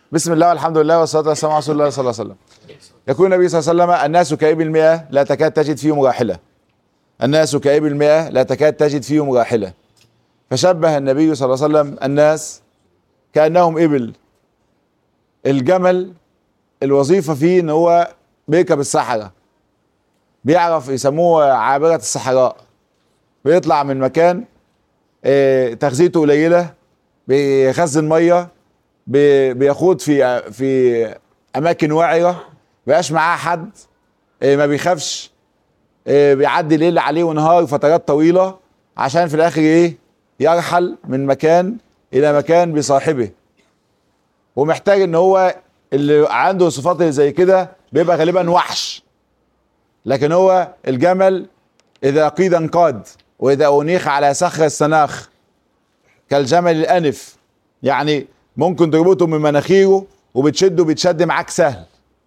بسم الله والحمد لله والصلاه والسلام على رسول الله صلى الله عليه وسلم يقول النبي صلى الله عليه وسلم الناس كإبل المئة لا تكاد تجد فيهم راحلة الناس كإبل المئة لا تكاد تجد فيهم راحلة فشبه النبي صلى الله عليه وسلم الناس كأنهم إبل الجمل الوظيفة فيه ان هو بيركب الصحراء بيعرف يسموه عابرة الصحراء بيطلع من مكان آه، تغذيته قليلة بيخزن مية بي- بيخوض في في أماكن وعرة مبقاش معاه حد آه، ما بيخافش آه، بيعدي ليل عليه ونهار فترات طويلة عشان في الآخر إيه يرحل من مكان إلى مكان بصاحبه ومحتاج ان هو اللي عنده صفات اللي زي كده بيبقى غالبا وحش لكن هو الجمل اذا قيد انقاد واذا انيخ على صخر السناخ كالجمل الانف يعني ممكن تربطه من مناخيره وبتشده بيتشد معاك سهل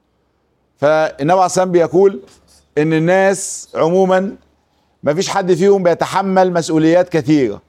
فالنبي عليه الصلاه بيقول ان الناس عموما ما فيش حد فيهم بيتحمل مسؤوليات كثيره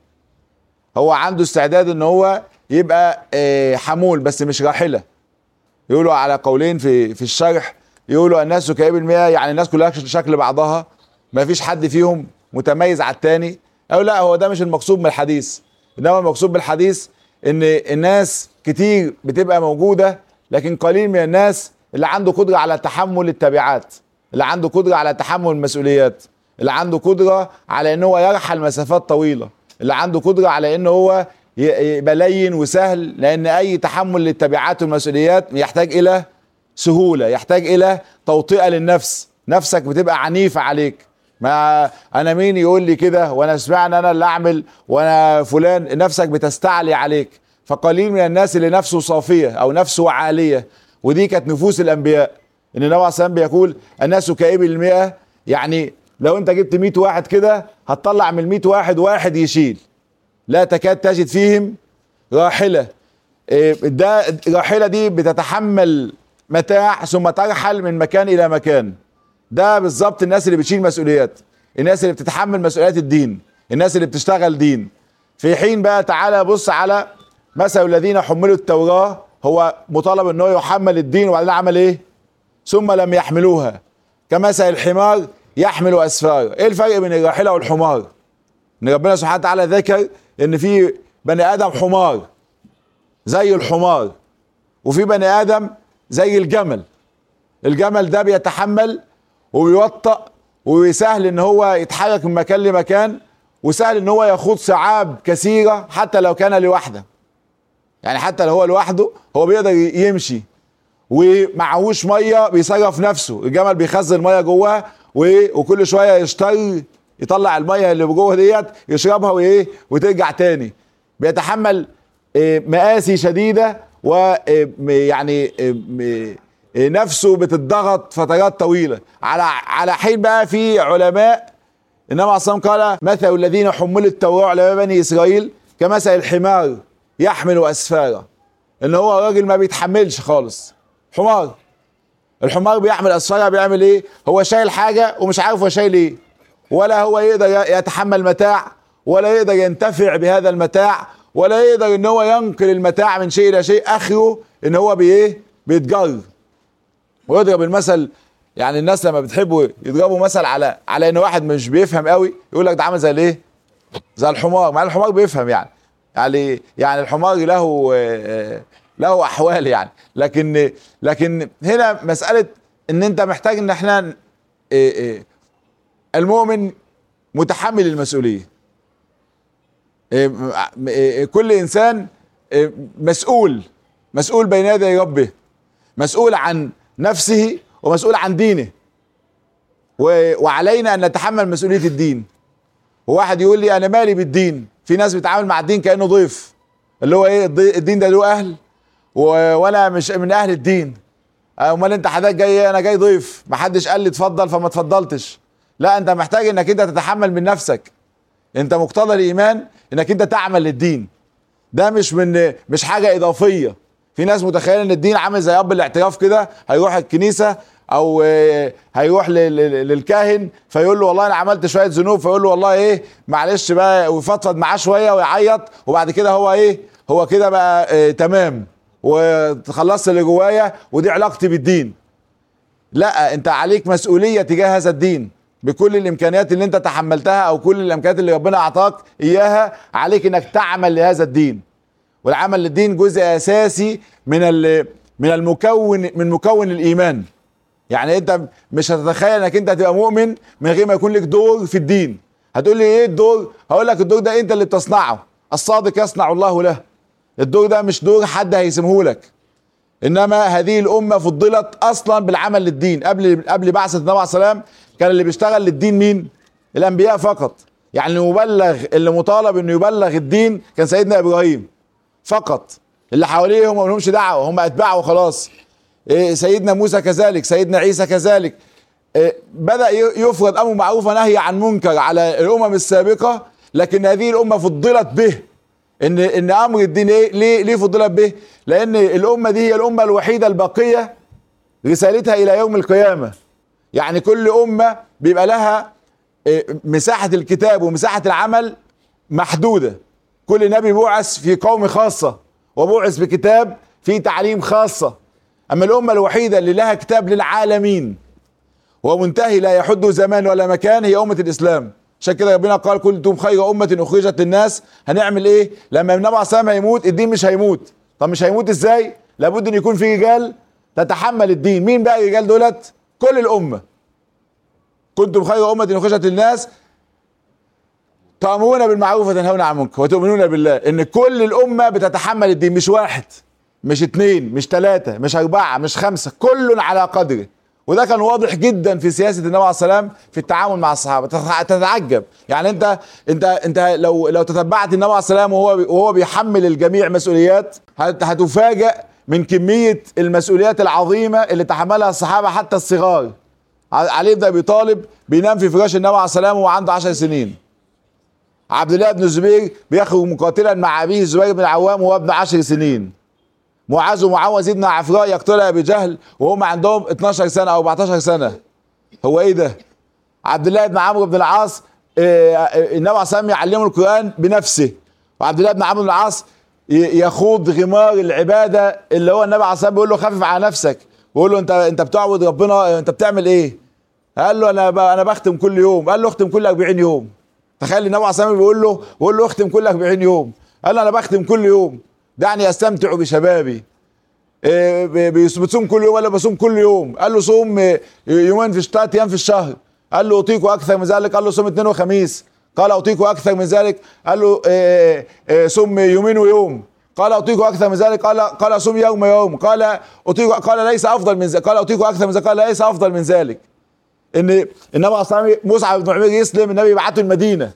هو عنده استعداد ان هو يبقى آه، حمول بس مش راحله يقولوا على قولين في في الشرح يقولوا الناس كإبل مياه يعني الناس كلها شكل بعضها ما فيش حد فيهم متميز على التاني او لا هو ده مش المقصود من الحديث انما المقصود بالحديث ان الناس كتير بتبقى موجوده لكن قليل من الناس اللي عنده قدره على تحمل التبعات اللي عنده قدره على تحمل المسؤوليات اللي عنده قدره على ان هو يرحل مسافات طويله اللي عنده قدره على ان هو ي- يبقى لين وسهل لان اي تحمل للتبعات والمسؤوليات يحتاج الى سهوله يحتاج الى توطئه للنفس نفسك بتبقى عنيفه عليك ما انا مين يقول لي كده وانا سمعنا انا اللي اعمل وانا فلان نفسك بتستعلي عليك فقليل من الناس اللي نفسه صافيه او نفسه عاليه ودي كانت نفوس الانبياء ان النبي عليه الصلاه والسلام بيقول الناس كإبل المئة يعني لو انت جبت 100 واحد كده هتطلع من ال 100 واحد واحد يشيل لا تكاد تجد فيهم راحله إيه، ده الراحله دي بتتحمل متاع ثم ترحل من مكان الى مكان ده بالظبط الناس اللي بتشيل مسؤوليات الناس اللي بتتحمل مسؤوليات الدين الناس اللي بتشتغل دين في حين بقى تعالى بص على مثل الذين حملوا التوراة هو مطالب ان هو يحمل الدين وبعدين عمل ايه ثم لم يحملوها كمثل الحمار يحمل اسفار ايه الفرق بين الراحلة والحمار ان ربنا سبحانه وتعالى ذكر ان في بني ادم حمار زي الحمار وفي بني ادم زي الجمل الجمل ده بيتحمل وبيوطأ وسهل ان هو يتحرك من مكان لمكان وسهل ان هو يخوض صعاب كثيرة حتى لو كان لوحده يعني حتى لو هو لوحده هو بيقدر يمشي ومعهوش ميه بيصرف نفسه الجمل بيخزن ميه جواه و- وكل شويه يشتر يطلع الميه اللي جوه ديت يشربها وايه وترجع تاني بيتحمل آه، مآسي شديده ويعني نفسه بتضغط فترات طويله على على حين بقى في علماء انما اصلا قال مثل الذين حملوا التوراه على بني اسرائيل كمثل الحمار يحمل اسفارا ان هو راجل ما بيتحملش خالص حمار الحمار بيحمل اسفارا بيعمل ايه هو شايل حاجه ومش عارف هو شايل ايه ولا هو يقدر ي- يتحمل متاع ولا يقدر ينتفع بهذا المتاع ولا يقدر ان هو ينقل المتاع من شيء الى شيء اخره ان هو بايه بيتجر ويضرب المثل يعني الناس لما بتحبوا يضربوا مثل على على ان واحد مش بيفهم قوي يقول لك ده عامل زي الايه زي الحمار مع إن الحمار بيفهم يعني يعني يعني الحمار له آه، له احوال يعني لكن لكن هنا مساله ان انت محتاج ان احنا آه، آه، المؤمن متحمل المسؤوليه آه، آه، كل انسان آه، مسؤول مسؤول بين يدي ربه مسؤول عن نفسه ومسؤول عن دينه و- وعلينا ان نتحمل مسؤوليه الدين وواحد يقول لي انا مالي بالدين في ناس بتتعامل مع الدين كانه ضيف اللي هو ايه الضي- الدين ده له اهل و- وانا مش من اهل الدين امال انت حضرتك جاي إيه؟ انا جاي ضيف محدش قال لي اتفضل فما اتفضلتش لا انت محتاج انك انت تتحمل من نفسك انت مقتضى الايمان انك انت تعمل للدين ده مش من مش حاجه اضافيه في ناس متخيله ان الدين عامل زي اب الاعتراف كده هيروح الكنيسه او آه، هيروح لل- لل- للكاهن فيقول له والله انا عملت شويه ذنوب فيقول له والله ايه معلش بقى ويفضفض معاه شويه ويعيط وبعد كده هو ايه هو كده بقى آه تمام وخلصت اللي جوايا ودي علاقتي بالدين لا انت عليك مسؤوليه تجاه هذا الدين بكل الامكانيات اللي انت تحملتها او كل الامكانيات اللي ربنا اعطاك اياها عليك انك تعمل لهذا الدين والعمل للدين جزء اساسي من من المكون من مكون الايمان يعني انت مش هتتخيل انك انت هتبقى مؤمن من غير ما يكون لك دور في الدين هتقول لي ايه الدور هقول لك الدور ده انت اللي بتصنعه الصادق يصنع الله له الدور ده مش دور حد هيسمه لك انما هذه الامه فضلت اصلا بالعمل للدين قبل قبل بعثه النبي عليه السلام كان اللي بيشتغل للدين مين الانبياء فقط يعني المبلغ اللي مطالب انه يبلغ الدين كان سيدنا ابراهيم فقط اللي حواليه هم لهمش دعوه هم اتباعه وخلاص إيه سيدنا موسى كذلك سيدنا عيسى كذلك إيه بدا يفرض امر معروف ونهي عن منكر على الامم السابقه لكن هذه الامه فضلت به ان ان امر الدين ايه ليه ليه فضلت به لان الامه دي هي الامه الوحيده الباقيه رسالتها الى يوم القيامه يعني كل امه بيبقى لها إيه مساحه الكتاب ومساحه العمل محدوده كل نبي بعث في قوم خاصه وبعث بكتاب في تعليم خاصه اما الامه الوحيده اللي لها كتاب للعالمين ومنتهي لا يحد زمان ولا مكان هي امه الاسلام عشان كده ربنا قال كنتم خير امه اخرجت للناس هنعمل ايه لما النبي عليه الصلاه هيموت الدين مش هيموت طب مش هيموت ازاي لابد ان يكون في رجال تتحمل الدين مين بقى الرجال دولت كل الامه كنتم خير امه اخرجت للناس تأمرون بالمعروف وتنهون عن المنكر وتؤمنون بالله ان كل الامه بتتحمل الدين مش واحد مش اتنين مش تلاتة مش اربعة مش خمسة كل على قدره وده كان واضح جدا في سياسه النبي عليه السلام في التعامل مع الصحابه تتعجب يعني انت انت انت لو لو تتبعت النبي عليه السلام وهو وهو بيحمل الجميع مسؤوليات هتفاجئ من كميه المسؤوليات العظيمه اللي تحملها الصحابه حتى الصغار علي بن ابي طالب بينام في فراش النبي عليه السلام وهو عنده 10 سنين عبد الله بن الزبير بيخرج مقاتلا مع ابيه الزبير بن العوام وهو ابن 10 سنين معاذ ومعوذ ابن عفراء يقتلها بجهل وهم عندهم 12 سنه او 14 سنه هو ايه ده عبد الله بن عمرو بن العاص النبي عليه الصلاه يعلمه القران بنفسه وعبد الله بن عمرو بن العاص يخوض غمار العباده اللي هو النبي عليه الصلاه بيقول له خفف على نفسك بيقول له انت انت بتعبد ربنا انت بتعمل ايه قال له انا انا بختم كل يوم قال له اختم كل 40 يوم تخيل النبي عليه الصلاه بيقول له بيقول له اختم كل 40 يوم قال له انا بختم كل يوم دعني استمتع بشبابي إيه بتصوم كل يوم ولا بصوم كل يوم قال له صوم يومين في ثلاث ايام في الشهر قال له اطيق اكثر من ذلك قال له صوم اثنين وخميس قال اطيق اكثر من ذلك قال له إيه إيه صوم يومين ويوم قال اطيق اكثر من ذلك قال قال صوم يوم يوم قال اطيق قال ليس افضل من ذلك قال اطيق اكثر من ذلك قال ليس افضل من ذلك ان النبي اصلا مصعب بن عمير يسلم النبي يبعته المدينه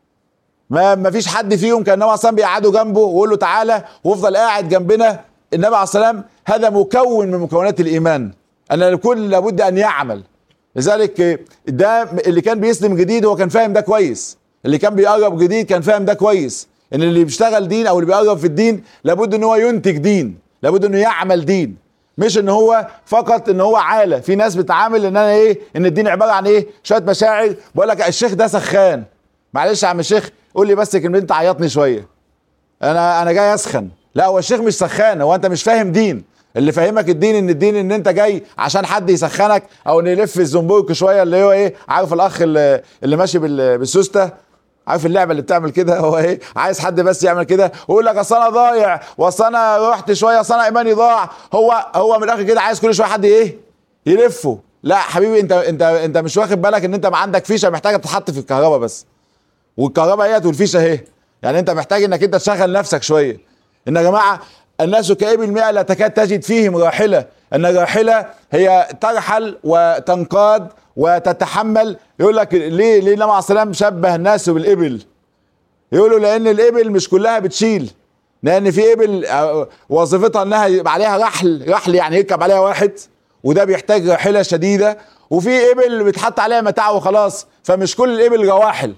ما ما فيش حد فيهم كان النبي اصلا بيقعدوا جنبه ويقول له تعالى وافضل قاعد جنبنا النبي عليه السلام هذا مكون من مكونات الايمان ان الكل لابد ان يعمل لذلك ده اللي كان بيسلم جديد هو كان فاهم ده كويس اللي كان بيقرب جديد كان فاهم ده كويس ان اللي بيشتغل دين او اللي بيقرب في الدين لابد ان هو ينتج دين لابد انه يعمل دين مش ان هو فقط ان هو عاله في ناس بتعامل ان انا ايه ان الدين عباره عن ايه شويه مشاعر بقول لك الشيخ ده سخان معلش يا عم الشيخ قول لي بس كلمتين تعيطني شويه انا انا جاي اسخن لا هو الشيخ مش سخان هو انت مش فاهم دين اللي فاهمك الدين ان الدين ان انت جاي عشان حد يسخنك او ان يلف الزنبوك شويه اللي هو ايه عارف الاخ اللي, اللي ماشي بالسوسته عارف اللعبه اللي بتعمل كده هو ايه عايز حد بس يعمل كده ويقول لك اصل انا ضايع واصل انا رحت شويه اصل انا ايماني ضاع هو هو من الاخر كده عايز كل شويه حد ايه يلفه لا حبيبي انت انت انت مش واخد بالك ان انت عندك فيشه محتاجه تتحط في الكهرباء بس والكهرباء اهي والفيشه اهي يعني انت محتاج انك انت تشغل نفسك شويه ان يا جماعه الناس كإبل مئة لا تكاد تجد فيهم راحلة أن الراحلة هي ترحل وتنقاد وتتحمل يقول لك ليه ليه النبي عليه السلام شبه الناس بالإبل يقولوا لأن الإبل مش كلها بتشيل لأن في إبل وظيفتها إنها يبقى عليها رحل رحل يعني يركب عليها واحد وده بيحتاج راحلة شديدة وفي إبل بيتحط عليها متاع وخلاص فمش كل الإبل رواحل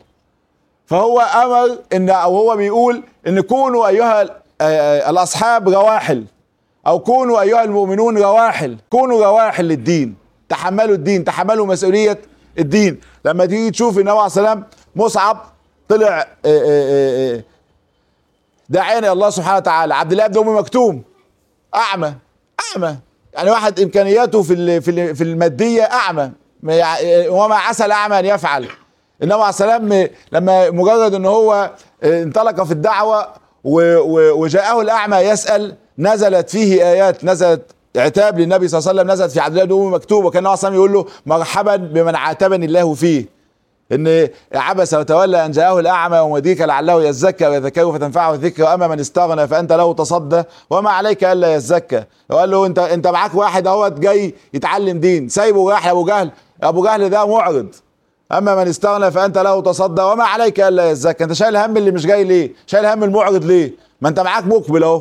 فهو أمر إن أو هو بيقول إن كونوا أيها الاصحاب رواحل او كونوا ايها المؤمنون رواحل كونوا رواحل للدين تحملوا الدين تحملوا مسؤوليه الدين لما تيجي تشوف النبي عليه السلام مصعب طلع داعيا الله سبحانه وتعالى عبد الله بن ام مكتوم اعمى اعمى يعني واحد امكانياته في ال- في ال- في الماديه اعمى ما يع- وما عسى الاعمى ان يفعل النبي عليه السلام لما مجرد ان هو انطلق في الدعوه و- و- وجاءه الاعمى يسال نزلت فيه ايات نزلت عتاب للنبي صلى الله عليه وسلم نزلت في عبد الله بن أم مكتوب وكان النبي صلى الله عليه وسلم يقول له مرحبا بمن عاتبني الله فيه ان عبس وتولى ان جاءه الاعمى ومديك لعله يزكى ويذكره فتنفعه الذكر اما من استغنى فانت له تصدى وما عليك الا يزكى وقال له انت انت معاك واحد اهوت جاي يتعلم دين سايبه رايح لابو جهل ابو جهل ده معرض اما من استغنى فانت له تصدى وما عليك الا يزكى انت شايل هم اللي مش جاي ليه شايل هم المعرض ليه ما انت معاك مقبل اهو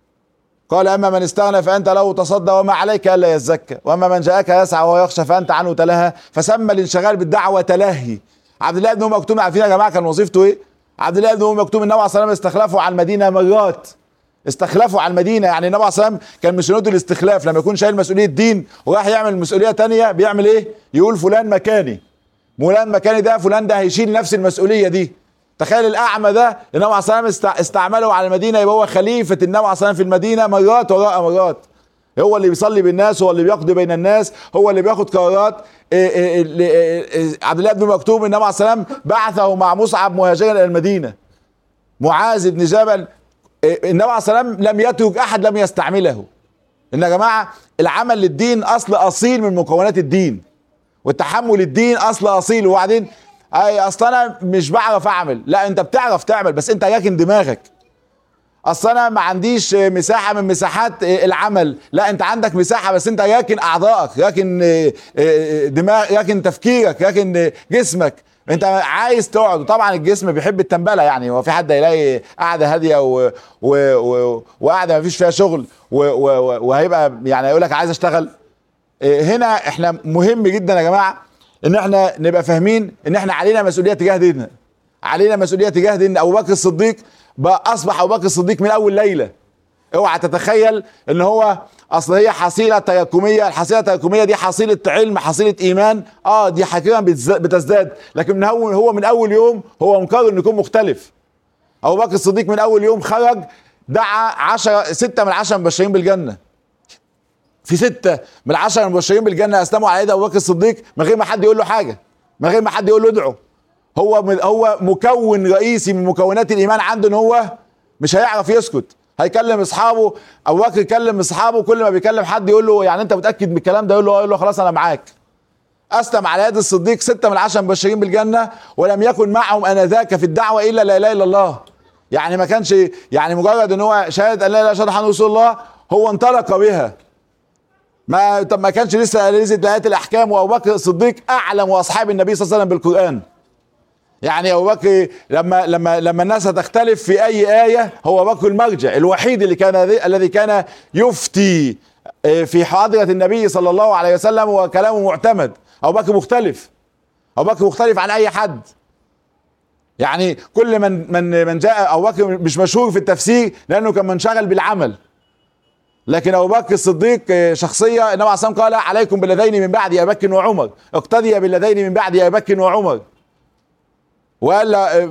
قال اما من استغنى فانت له تصدى وما عليك الا يزكى واما من جاءك يسعى وهو يخشى فانت عنه تلهى فسمى الانشغال بالدعوه تلهي عبد الله بن ام مكتوم عارفين يا جماعه كان وظيفته ايه عبد الله بن ام مكتوم النبي عليه الصلاه والسلام استخلفه على المدينه مرات استخلفوا على المدينه يعني النبي عليه الصلاه والسلام كان من سنته الاستخلاف لما يكون شايل مسؤوليه دين وراح يعمل مسؤوليه تانية بيعمل ايه يقول فلان مكاني فلان مكاني ده فلان ده هيشيل نفس المسؤوليه دي تخيل الاعمى ده النبي عليه الصلاه والسلام است- استعمله على المدينه يبقى هو خليفه النبي عليه الصلاه والسلام في المدينه مرات وراء مرات هو اللي بيصلي بالناس هو اللي بيقضي بين الناس هو اللي بياخد قرارات إيه إيه اللي- إيه إيه عبد الله بن مكتوم النبي عليه الصلاه والسلام بعثه مع مصعب مهاجرا الى المدينه معاذ بن جبل إيه، النبي عليه الصلاه والسلام لم يترك احد لم يستعمله ان يا جماعه العمل للدين اصل اصيل من مكونات الدين والتحمل الدين اصل اصيل وبعدين اي اصل انا مش بعرف اعمل لا انت بتعرف تعمل بس انت راكن دماغك اصل انا ما عنديش مساحه من مساحات العمل لا انت عندك مساحه بس انت راكن اعضائك راكن دماغ راكن تفكيرك راكن جسمك انت عايز تقعد وطبعا الجسم بيحب التنبله يعني هو في حد هيلاقي قاعده هاديه و... و... و... وقاعده ما فيش فيها شغل و... و... وهيبقى يعني يقول لك عايز اشتغل هنا احنا مهم جدا يا جماعه ان احنا نبقى فاهمين ان احنا علينا مسؤوليه تجاه ديننا علينا مسؤوليه تجاه دين ابو بكر الصديق بقى اصبح ابو بكر الصديق من اول ليله اوعى تتخيل ان هو اصل هي حصيله تراكميه الحصيله التراكميه دي حصيله علم حصيله ايمان اه دي حقيقه بتزداد لكن من هو هو من اول يوم هو مقرر انه يكون مختلف ابو بكر الصديق من اول يوم خرج دعا عشرة ستة من عشرة مبشرين بالجنة في ستة من العشرة المبشرين بالجنة أسلموا على يد أبو بكر الصديق من غير ما حد يقول له حاجة من غير ما حد يقول له ادعو هو هو مكون رئيسي من مكونات الإيمان عنده إن هو مش هيعرف يسكت هيكلم اصحابه ابو بكر يكلم اصحابه كل ما بيكلم حد يقول له يعني انت متاكد من الكلام ده يقول له يقول له خلاص انا معاك اسلم على يد الصديق ستة من عشرة مبشرين بالجنة ولم يكن معهم انذاك في الدعوة الا لا اله الا الله يعني ما كانش يعني مجرد ان هو شهادة ان لا اله الا الله رسول الله هو انطلق بها ما طب ما كانش لسه نزلت ايات الاحكام وابو بكر الصديق اعلم واصحاب النبي صلى الله عليه وسلم بالقران يعني ابو بكر لما لما لما الناس هتختلف في اي ايه هو ابو بكر المرجع الوحيد اللي كان الذي كان يفتي في حاضره النبي صلى الله عليه وسلم وكلامه معتمد ابو بكر مختلف ابو بكر مختلف عن اي حد يعني كل من من من جاء ابو بكر مش مشهور في التفسير لانه كان منشغل بالعمل لكن ابو بكر الصديق شخصيه النبي عليه الصلاه قال عليكم بالذين من بعد ابي بكر وعمر اقتدي بالذين من بعد ابي بكر وعمر وقال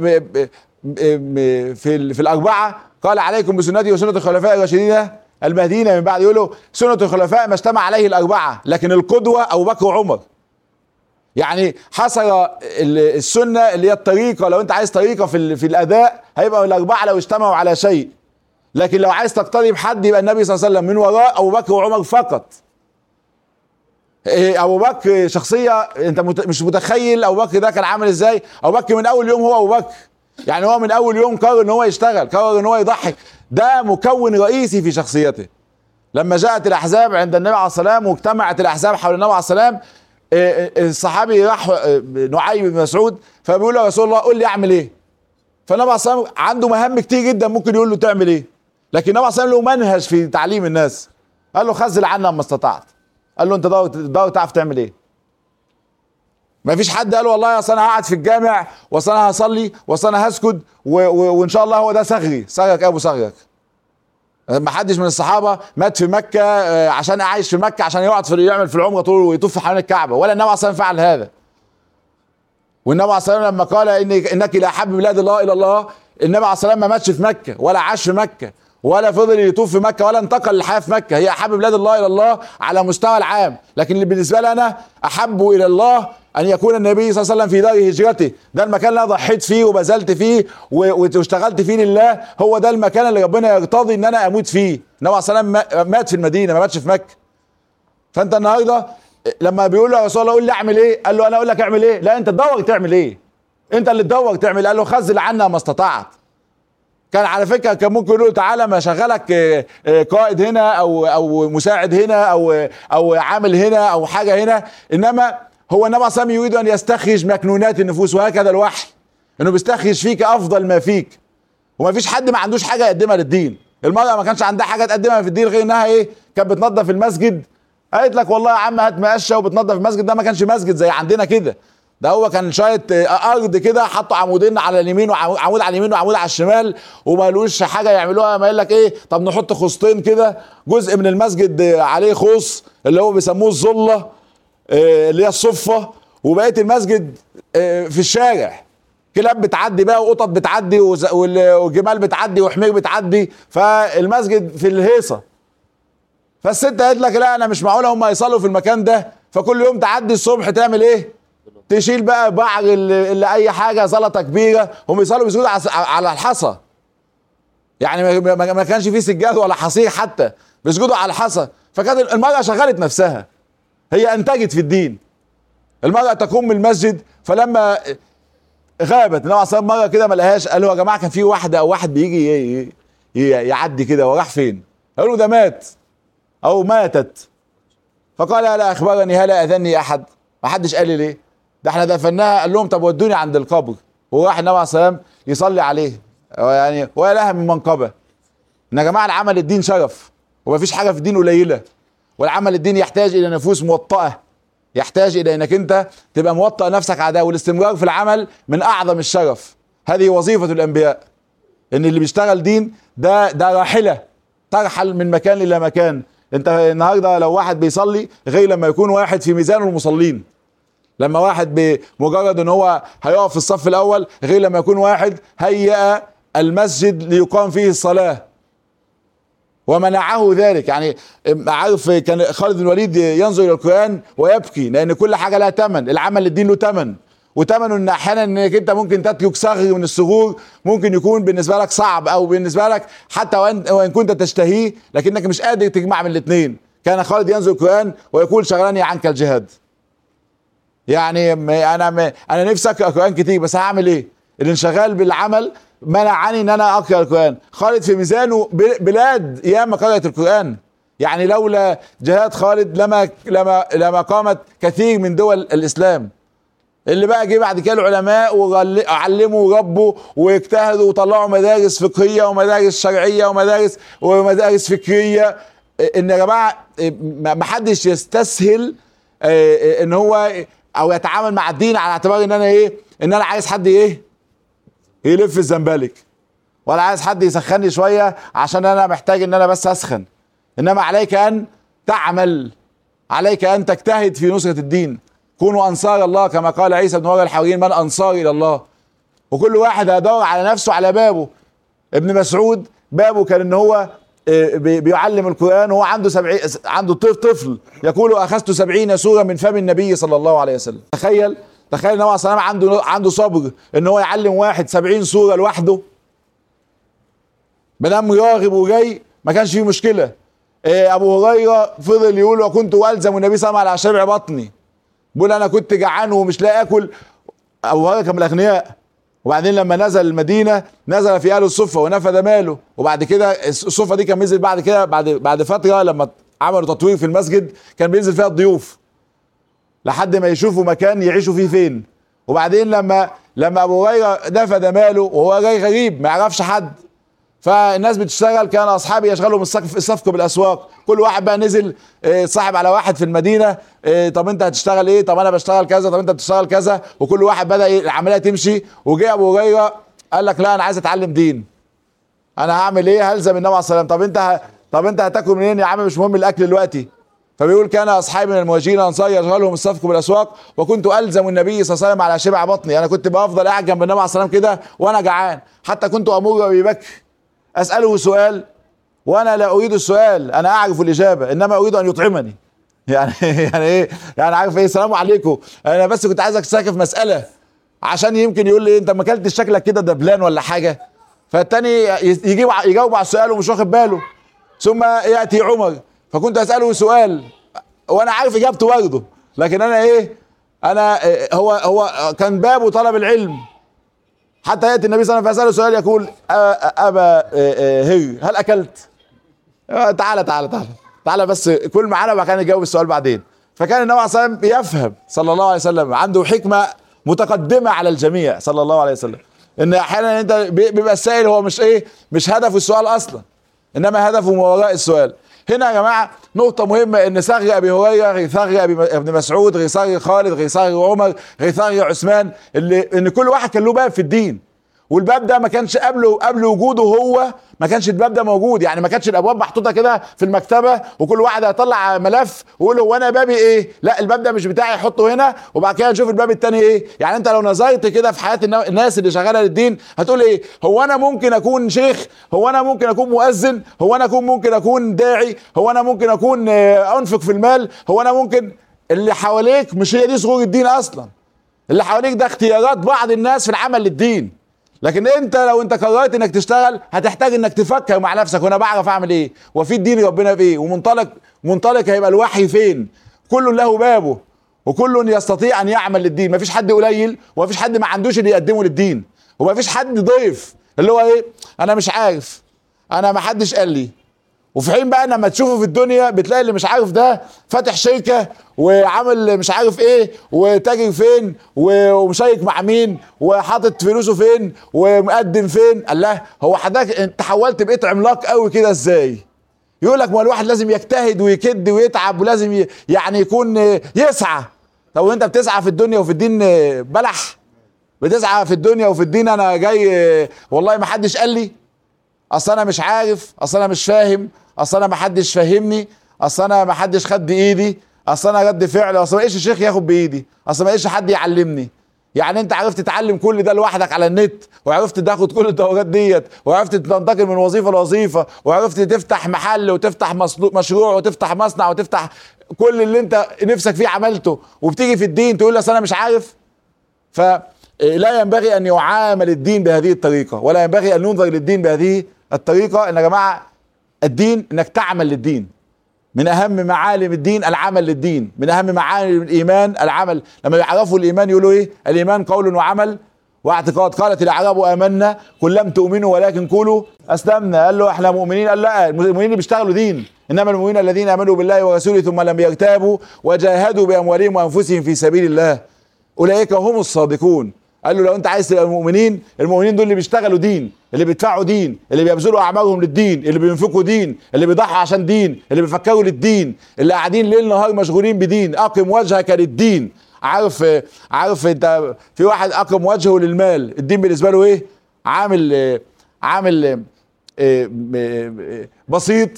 في في الاربعه قال عليكم بسنتي وسنه الخلفاء الراشدين المهديين من بعد يقولوا سنه الخلفاء ما اجتمع عليه الاربعه لكن القدوه ابو بكر وعمر يعني حصر السنه اللي هي الطريقه لو انت عايز طريقه في في الاداء هيبقى الاربعه لو اجتمعوا على شيء لكن لو عايز تقتدي بحد يبقى النبي صلى الله عليه وسلم من وراء ابو بكر وعمر فقط ابو بكر شخصيه انت مش متخيل ابو بكر ده كان عامل ازاي ابو بكر من اول يوم هو ابو بكر يعني هو من اول يوم قرر ان هو يشتغل قرر ان هو يضحي ده مكون رئيسي في شخصيته لما جاءت الاحزاب عند النبي عليه الصلاه والسلام واجتمعت الاحزاب حول النبي عليه الصلاه والسلام الصحابي راح نعيم بن مسعود فبيقول له يا رسول الله قول لي اعمل ايه فالنبي عليه الصلاه والسلام عنده مهام كتير جدا ممكن يقول له تعمل ايه لكن النبي عليه الصلاه والسلام له منهج في تعليم الناس قال له خزل عنا ما استطعت قال له انت دور تعرف تعمل ايه ما فيش حد قال والله اصل انا هقعد في الجامع واصل انا هصلي واصل انا هسجد وان شاء الله هو ده صغري صغرك ابو صغرك ما حدش من الصحابه مات في مكه عشان عايش في مكه عشان يقعد في يعمل في العمره طول ويطوف حوالين الكعبه ولا النبي عليه الصلاه والسلام فعل هذا والنبي عليه الصلاه والسلام لما قال إنك, انك لا احب بلاد الله الى الله النبي عليه الصلاه والسلام ما ماتش في مكه ولا عاش في مكه ولا فضل يطوف في مكه ولا انتقل للحياه في مكه هي احب بلاد الله الى الله على مستوى العام لكن اللي بالنسبه لي انا احب الى الله ان يكون النبي صلى الله عليه وسلم في دار هجرته ده المكان اللي انا ضحيت فيه وبذلت فيه واشتغلت فيه لله هو ده المكان اللي ربنا يرتضي ان انا اموت فيه النبي صلى الله عليه وسلم مات في المدينه ما ماتش في مكه فانت النهارده لما بيقول له يا رسول الله قول لي اعمل ايه قال له انا اقول لك اعمل ايه لا انت تدور تعمل ايه انت اللي تدور تعمل قال له خزل عنا ما استطعت كان على فكره كان ممكن يقول له تعالى ما شغلك قائد هنا او او مساعد هنا او او عامل هنا او حاجه هنا انما هو النبي صلى يريد ان يستخرج مكنونات النفوس وهكذا الوحي انه بيستخرج فيك افضل ما فيك وما فيش حد ما عندوش حاجه يقدمها للدين المراه ما كانش عندها حاجه تقدمها في الدين غير انها ايه كانت بتنظف المسجد قالت لك والله يا عم هات مقشه وبتنظف المسجد ده ما كانش مسجد زي عندنا كده ده هو كان شويه ارض كده حطوا عمودين على اليمين وعمود على اليمين وعمود على الشمال وما لوش حاجه يعملوها ما يقول لك ايه طب نحط خصتين كده جزء من المسجد عليه خوص اللي هو بيسموه الظله اللي هي الصفه وبقيه المسجد في الشارع كلاب بتعدي بقى وقطط بتعدي وجمال بتعدي وحمير بتعدي فالمسجد في الهيصه فالست قالت لك لا انا مش معقوله هم يصلوا في المكان ده فكل يوم تعدي الصبح تعمل ايه؟ تشيل بقى بعر اللي, اللي اي حاجه زلطه كبيره هم يصلوا بيسجدوا على الحصى يعني ما كانش فيه سجاد ولا حصير حتى بيسجدوا على الحصى فكانت المراه شغلت نفسها هي انتجت في الدين المراه تقوم من المسجد فلما غابت النبي عليه مره كده ما لقاهاش قالوا يا جماعه كان في واحده او واحد بيجي يعدي كده وراح فين؟ قالوا ده مات او ماتت فقال لا اخبرني هلا اذني احد ما حدش قال لي ليه ده احنا دفناها قال لهم طب ودوني عند القبر وراح النبي عليه السلام يصلي عليه يعني ولا لها من منقبه ان يا جماعه العمل الدين شرف ومفيش حاجه في الدين قليله والعمل الدين يحتاج الى نفوس موطئه يحتاج الى انك انت تبقى موطئ نفسك على ده والاستمرار في العمل من اعظم الشرف هذه وظيفه الانبياء ان اللي بيشتغل دين ده ده راحله ترحل من مكان الى مكان انت النهارده لو واحد بيصلي غير لما يكون واحد في ميزان المصلين لما واحد بمجرد ان هو هيقف في الصف الاول غير لما يكون واحد هيأ المسجد ليقام فيه الصلاه ومنعه ذلك يعني عارف كان خالد بن الوليد ينظر الى القران ويبكي لان كل حاجه لها ثمن العمل للدين له ثمن وثمنه ان احيانا انك انت ممكن تترك صغر من الصغور ممكن يكون بالنسبه لك صعب او بالنسبه لك حتى وان وان كنت تشتهيه لكنك مش قادر تجمع من الاثنين كان خالد ينزل القران ويقول شغلني عنك الجهاد يعني انا انا نفسي اقرا قران كتير بس هعمل ايه الانشغال بالعمل منعني ان انا اقرا القران خالد في ميزانه بلاد ياما قرات القران يعني لولا جهاد خالد لما لما لما قامت كثير من دول الاسلام اللي بقى جه بعد كده العلماء وعلموا وربوا واجتهدوا وطلعوا مدارس فقهيه ومدارس شرعيه ومدارس ومدارس فكريه ان يا جماعه ما حدش يستسهل ان هو او يتعامل مع الدين على اعتبار ان انا ايه ان انا عايز حد ايه يلف الزنبلك ولا عايز حد يسخني شويه عشان انا محتاج ان انا بس اسخن انما عليك ان تعمل عليك ان تجتهد في نصره الدين كونوا انصار الله كما قال عيسى بن مريم الحواريين من انصار الى الله وكل واحد هيدور على نفسه على بابه ابن مسعود بابه كان ان هو بيعلم القران وهو عنده سبعين عنده طفل يقول اخذت سبعين سوره من فم النبي صلى الله عليه وسلم تخيل تخيل النبي عليه الصلاه عنده عنده صبر ان هو يعلم واحد سبعين سوره لوحده مدام راغب وجاي ما كانش فيه مشكله ابو هريره فضل يقول وكنت الزم النبي صلى الله عليه وسلم على شبع بطني بيقول انا كنت جعان ومش لاقي اكل ابو هريره كان من الاغنياء وبعدين لما نزل المدينه نزل في اهل الصفه ونفذ ماله وبعد كده الصفه دي كان بينزل بعد كده بعد بعد فتره لما عملوا تطوير في المسجد كان بينزل فيها الضيوف لحد ما يشوفوا مكان يعيشوا فيه فين وبعدين لما لما ابو هريره نفذ ماله وهو جاي غريب ما يعرفش حد فالناس بتشتغل كان اصحابي يشغلهم الصفق بالاسواق كل واحد بقى نزل صاحب على واحد في المدينه طب انت هتشتغل ايه طب انا بشتغل كذا طب انت بتشتغل كذا وكل واحد بدا العمليه تمشي وجه ابو هريره قال لك لا انا عايز اتعلم دين انا هعمل ايه هلزم النبي عليه الصلاه والسلام طب انت ه... طب انت هتاكل منين يا عم مش مهم الاكل دلوقتي فبيقول كان اصحابي من المهاجرين الانصار يشغلهم الصفق بالاسواق وكنت الزم النبي صلى الله عليه وسلم على شبع بطني انا كنت بفضل قاعد جنب النبي عليه الصلاه والسلام كده وانا جعان حتى كنت امر ابي بكر اساله سؤال وانا لا اريد السؤال انا اعرف الاجابه انما اريد ان يطعمني يعني يعني ايه يعني عارف ايه السلام عليكم انا بس كنت عايزك تسالك في مساله عشان يمكن يقول لي انت ما اكلتش شكلك كده دبلان ولا حاجه فالتاني يجيب يجاوب على السؤال ومش واخد باله ثم ياتي عمر فكنت اساله سؤال وانا عارف اجابته برضه لكن انا ايه انا إيه هو هو كان بابه طلب العلم حتى ياتي النبي صلى الله عليه وسلم فيساله سؤال يقول ابا هر هل اكلت؟ تعالى تعالى تعالى تعالى بس كل معانا وبعد كده نجاوب السؤال بعدين فكان النبي عليه الصلاه والسلام يفهم صلى الله عليه وسلم عنده حكمه متقدمه على الجميع صلى الله عليه وسلم ان احيانا انت بيبقى السائل هو مش ايه مش هدفه السؤال اصلا انما هدفه ما وراء السؤال هنا يا جماعه نقطه مهمه ان ثغر ابي هريره غير ثغر ابن مسعود غير ثغر خالد غير ثغر عمر غير ثغر عثمان اللي ان كل واحد كان له باب في الدين والباب ده ما كانش قبله قبل وجوده هو ما كانش الباب ده موجود يعني ما كانتش الابواب محطوطه كده في المكتبه وكل واحد هيطلع ملف ويقول هو انا بابي ايه لا الباب ده مش بتاعي حطه هنا وبعد كده نشوف الباب التاني ايه يعني انت لو نظرت كده في حياه الناس اللي شغاله للدين هتقول ايه هو انا ممكن اكون شيخ هو انا ممكن اكون مؤذن هو انا اكون ممكن اكون داعي هو انا ممكن اكون انفق في المال هو انا ممكن اللي حواليك مش هي دي صغور الدين اصلا اللي حواليك ده اختيارات بعض الناس في العمل للدين لكن انت لو انت قررت انك تشتغل هتحتاج انك تفكر مع نفسك وانا بعرف اعمل ايه وفي الدين ربنا في ايه ومنطلق منطلق هيبقى الوحي فين كل له بابه وكل يستطيع ان يعمل للدين مفيش حد قليل ومفيش حد ما عندوش اللي يقدمه للدين ومفيش حد ضيف اللي هو ايه انا مش عارف انا ما حدش قال لي وفي حين بقى لما تشوفه في الدنيا بتلاقي اللي مش عارف ده فاتح شركه وعامل مش عارف ايه وتاجر فين ومشيك مع مين وحاطط فلوسه فين ومقدم فين الله هو حضرتك انت حولت بقيت عملاق قوي كده ازاي يقول لك ما الواحد لازم يجتهد ويكد ويتعب ولازم يعني يكون يسعى طب وانت بتسعى في الدنيا وفي الدين بلح بتسعى في الدنيا وفي الدين انا جاي والله ما حدش قال لي اصل انا مش عارف اصل انا مش فاهم اصل انا ما حدش فاهمني اصل انا ما حدش خد ايدي اصل انا رد فعل اصل ما ايش الشيخ ياخد بايدي اصل ما ايش حد يعلمني يعني انت عرفت تتعلم كل ده لوحدك على النت وعرفت تاخد كل الدورات ديت وعرفت تنتقل من وظيفه لوظيفه وعرفت تفتح محل وتفتح مشروع وتفتح مصنع وتفتح كل اللي انت نفسك فيه عملته وبتيجي في الدين تقول اصل انا مش عارف فلا ينبغي ان يعامل الدين بهذه الطريقه ولا ينبغي ان ينظر للدين بهذه الطريقه ان يا جماعه الدين انك تعمل للدين من اهم معالم الدين العمل للدين من اهم معالم الايمان العمل لما يعرفوا الايمان يقولوا ايه الايمان قول وعمل واعتقاد قالت الاعراب امنا قل لم تؤمنوا ولكن قولوا اسلمنا قال له احنا مؤمنين قال لا المؤمنين اللي بيشتغلوا دين انما المؤمنين الذين امنوا بالله ورسوله ثم لم يرتابوا وجاهدوا باموالهم وانفسهم في سبيل الله اولئك هم الصادقون قال له لو انت عايز تبقى مؤمنين المؤمنين دول اللي بيشتغلوا دين اللي بيدفعوا دين اللي بيبذلوا اعمالهم للدين اللي بينفقوا دين اللي بيضحوا عشان دين اللي بيفكروا للدين اللي قاعدين ليل نهار مشغولين بدين اقم وجهك للدين عارف عارف انت في واحد اقم وجهه للمال الدين بالنسبه له ايه عامل عامل بسيط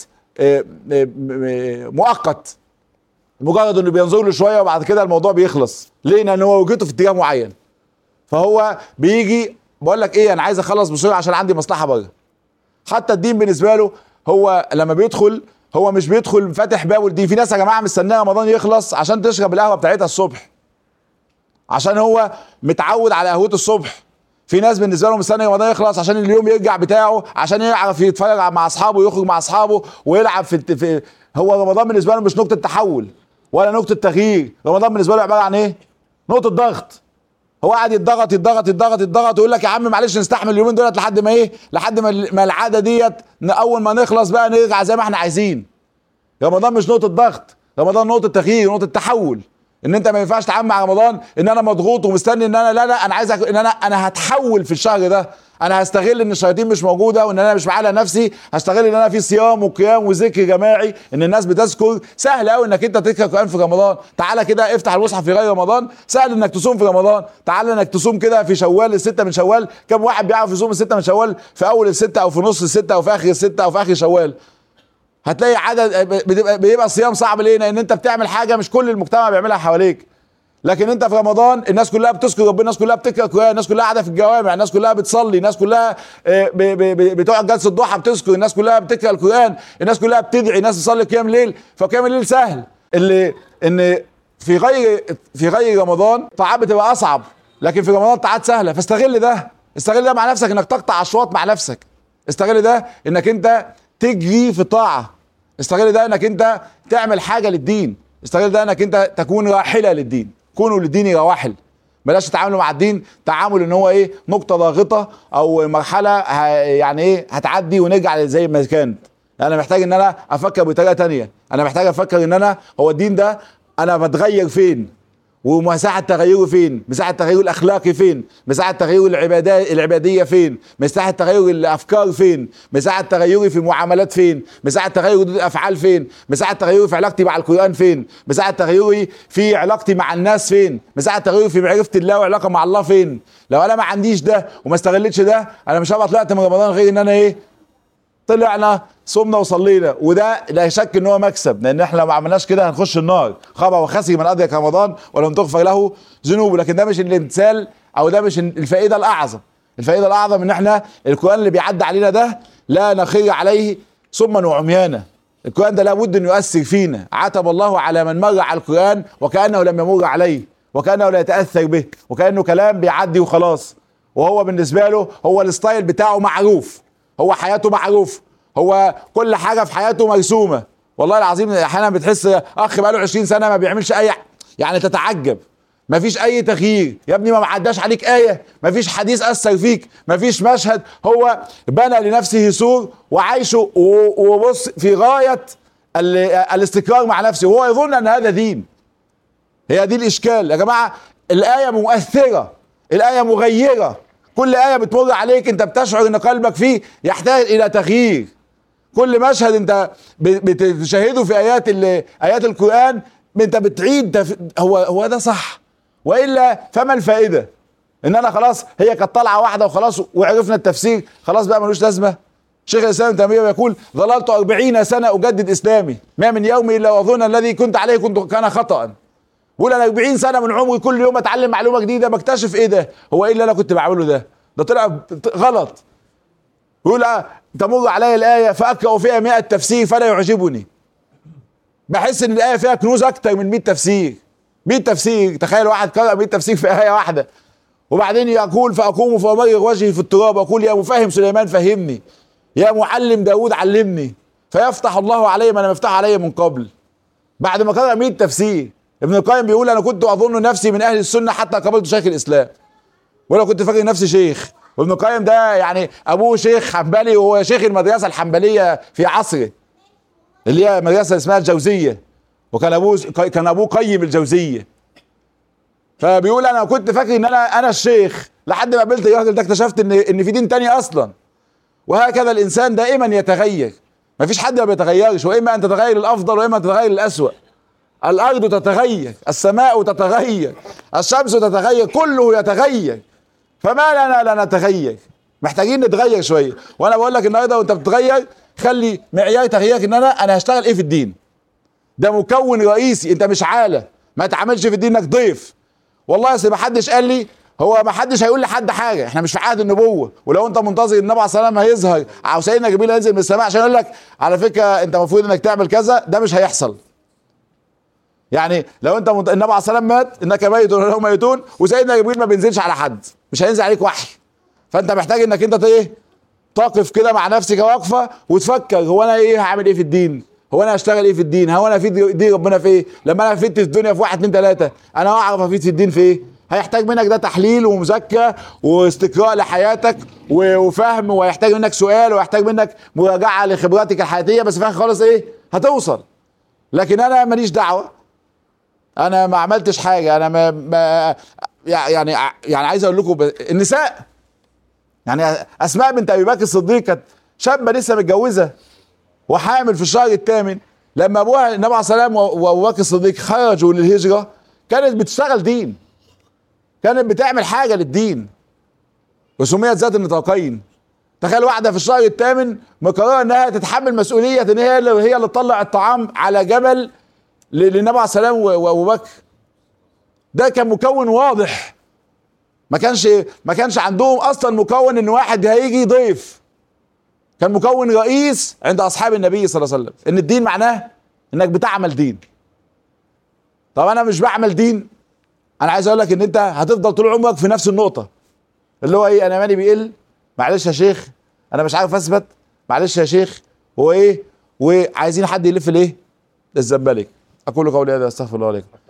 مؤقت مجرد انه بينظر له شويه وبعد كده الموضوع بيخلص ليه لان هو وجهته في اتجاه معين فهو بيجي بقول لك ايه انا عايز اخلص بسرعه عشان عندي مصلحه بره حتى الدين بالنسبه له هو لما بيدخل هو مش بيدخل فاتح بابه الدين في ناس يا جماعه مستنيه رمضان يخلص عشان تشرب القهوه بتاعتها الصبح عشان هو متعود على قهوته الصبح في ناس بالنسبه لهم مستني رمضان يخلص عشان اليوم يرجع بتاعه عشان يعرف يتفرج مع اصحابه ويخرج مع اصحابه ويلعب في, في هو رمضان بالنسبه له مش نقطه تحول ولا نقطه تغيير رمضان بالنسبه له عباره عن ايه نقطه ضغط هو قاعد يتضغط يتضغط يتضغط يتضغط ويقول لك يا عم معلش نستحمل اليومين دولت لحد ما ايه لحد ما ما العاده ديت اول ما نخلص بقى نرجع زي ما احنا عايزين رمضان مش نقطه ضغط رمضان نقطه تغيير نقطه تحول ان انت ما ينفعش تتعامل مع رمضان ان انا مضغوط ومستني ان انا لا لا انا عايز ان انا انا هتحول في الشهر ده انا هستغل ان الشياطين مش موجوده وان انا مش معالى نفسي هستغل ان انا في صيام وقيام وذكر جماعي ان الناس بتذكر سهل قوي انك انت تذكر القران في رمضان تعالى كده افتح المصحف في غير رمضان سهل انك تصوم في رمضان تعالى انك تصوم كده في شوال السته من شوال كم واحد بيعرف يصوم السته من شوال في اول السته او في نص السته او في اخر السته او في اخر شوال هتلاقي عدد بيبقى, بيبقى صيام صعب ليه لان انت بتعمل حاجه مش كل المجتمع بيعملها حواليك لكن انت في رمضان الناس كلها بتذكر ربنا الناس كلها بتقرا القران الناس كلها قاعده في الجوامع الناس كلها بتصلي الناس كلها آه، ب- ب- ب- بتقعد جلسه الضحى بتذكر الناس كلها بتقرا القران الناس كلها بتدعي الناس تصلي قيام ليل فقيام الليل سهل اللي ان في غير في غير رمضان طاعات بتبقى اصعب لكن في رمضان طاعات سهله فاستغل ده استغل ده مع نفسك انك تقطع اشواط مع نفسك استغل ده انك انت تجري في طاعه استغل ده انك انت تعمل حاجه للدين استغل ده انك انت تكون راحله للدين كونوا للدين رواحل بلاش تتعاملوا مع الدين تعامل ان هو ايه نقطه ضاغطه او مرحله ه- يعني ايه هتعدي ونرجع زي ما كانت انا محتاج ان انا افكر بطريقه تانية انا محتاج افكر ان انا هو الدين ده انا بتغير فين ومساحة تغيره فين؟ مساحة تغير الأخلاقي فين؟ مساحة تغير العبادة العبادية فين؟ مساحة تغير الأفكار فين؟ مساحة تغيري في المعاملات فين؟ مساحة تغير ردود الأفعال فين؟ مساحة تغيري في علاقتي مع القرآن فين؟ مساحة تغيري في علاقتي مع الناس فين؟ مساحة تغيري في معرفة الله وعلاقة مع الله فين؟ لو أنا ما عنديش ده وما استغلتش ده أنا مش هبقى طلعت من رمضان غير إن أنا إيه؟ طلعنا صمنا وصلينا وده لا شك ان هو مكسب لان احنا لو ما عملناش كده هنخش النار خاب وخسر من ادرك رمضان ولم تغفر له ذنوبه لكن ده مش الامتثال او ده مش الفائده الاعظم الفائده الاعظم ان احنا القران اللي بيعدي علينا ده لا نخر عليه صما وعميانا القران ده لابد انه يؤثر فينا عتب الله على من مر على القران وكانه لم يمر عليه وكانه لا يتاثر به وكانه كلام بيعدي وخلاص وهو بالنسبه له هو الستايل بتاعه معروف هو حياته معروف هو كل حاجه في حياته مرسومه والله العظيم احيانا بتحس اخ بقاله 20 سنه ما بيعملش اي يعني تتعجب ما فيش اي تغيير يا ابني ما عداش عليك ايه ما فيش حديث اثر فيك ما فيش مشهد هو بنى لنفسه سور وعايشه و- وبص في غايه ال- الاستقرار مع نفسه وهو يظن ان هذا دين هي دي الاشكال يا جماعه الايه مؤثره الايه مغيره كل ايه بتمر عليك انت بتشعر ان قلبك فيه يحتاج الى تغيير كل مشهد انت ب- بتشاهده في ايات ال- ايات القران انت بتعيد تف... هو هو ده صح والا فما الفائده ان انا خلاص هي كانت طالعه واحده وخلاص وعرفنا التفسير خلاص بقى ملوش لازمه شيخ الاسلام ابن تيميه يقول ظللت أربعين سنه اجدد اسلامي ما من يوم الا واظن الذي كنت عليه كنت كان خطأ بقول انا 40 سنه من عمري كل يوم اتعلم معلومه جديده بكتشف ايه ده هو ايه اللي انا كنت بعمله ده ده طلع غلط يقول آه، تمر علي الايه فاقرا فيها 100 تفسير فلا يعجبني بحس ان الايه فيها كنوز اكتر من 100 تفسير 100 تفسير تخيل واحد قرأ 100 تفسير في ايه واحده وبعدين يقول فاقوم فامرغ وجهي في التراب واقول يا مفهم سليمان فهمني يا معلم داود علمني فيفتح الله علي ما لم يفتح علي من قبل بعد ما قرأ 100 تفسير ابن القيم بيقول انا كنت اظن نفسي من اهل السنه حتى قابلت شيخ الاسلام وانا كنت فاكر نفسي شيخ وابن القيم ده يعني ابوه شيخ حنبلي وهو شيخ المدرسه الحنبليه في عصره اللي هي مدرسه اسمها الجوزيه وكان ابوه كان ابوه قيم الجوزيه فبيقول انا كنت فاكر ان انا انا الشيخ لحد ما قابلت الراجل ده اكتشفت ان ان في دين تاني اصلا وهكذا الانسان دائما يتغير ما فيش حد ما بيتغيرش واما ان تتغير الافضل واما ان تتغير الاسوأ الارض تتغير السماء تتغير الشمس تتغير كله يتغير فما لنا لا نتغير محتاجين نتغير شويه وانا بقول لك النهارده وانت بتتغير خلي معيار تغييرك ان انا انا هشتغل ايه في الدين ده مكون رئيسي انت مش عاله ما تعملش في الدين انك ضيف والله اصل ما حدش قال لي هو ما حدش هيقول لحد حاجه احنا مش في عهد النبوه ولو انت منتظر ان النبي عليه الصلاه والسلام هيظهر او سيدنا جبريل هينزل من السماء عشان يقول لك على فكره انت المفروض انك تعمل كذا ده مش هيحصل يعني لو انت منت... النبي عليه الصلاه والسلام مات انك ميت ولهم ميتون وسيدنا جبريل ما بينزلش على حد مش هينزل عليك وحي فانت محتاج انك انت ايه تقف كده مع نفسك واقفه وتفكر هو انا ايه هعمل ايه في الدين هو انا هشتغل ايه في الدين هو انا افيد دي ربنا في ايه لما انا افدت في الدنيا في واحد اتنين تلاته انا اعرف افيد في الدين في ايه هيحتاج منك ده تحليل ومذاكره واستقراء لحياتك و- وفهم وهيحتاج منك سؤال ويحتاج منك مراجعه لخبراتك الحياتيه بس في الاخر خالص ايه هتوصل لكن انا ماليش دعوه انا ما عملتش حاجه انا ما, ما يعني يعني عايز اقول لكم ب... النساء يعني اسماء بنت ابي بكر الصديق كانت شابه لسه متجوزه وحامل في الشهر الثامن لما ابوها النبي عليه الصلاه والسلام وابو بكر الصديق خرجوا للهجره كانت بتشتغل دين كانت بتعمل حاجه للدين وسميت ذات النطاقين تخيل واحده في الشهر الثامن مقرره انها تتحمل مسؤوليه ان هي اللي هي اللي تطلع الطعام على جبل ل- للنبي عليه السلام و- وابو بكر ده كان مكون واضح ما كانش ما كانش عندهم اصلا مكون ان واحد هيجي ضيف كان مكون رئيس عند اصحاب النبي صلى الله عليه وسلم ان الدين معناه انك بتعمل دين طب انا مش بعمل دين انا عايز اقول لك ان انت هتفضل طول عمرك في نفس النقطه اللي هو ايه انا مالي بيقل معلش يا شيخ انا مش عارف اثبت معلش يا شيخ هو ايه وعايزين حد يلف الايه الزبالك اقول قولي هذا استغفر الله عليكم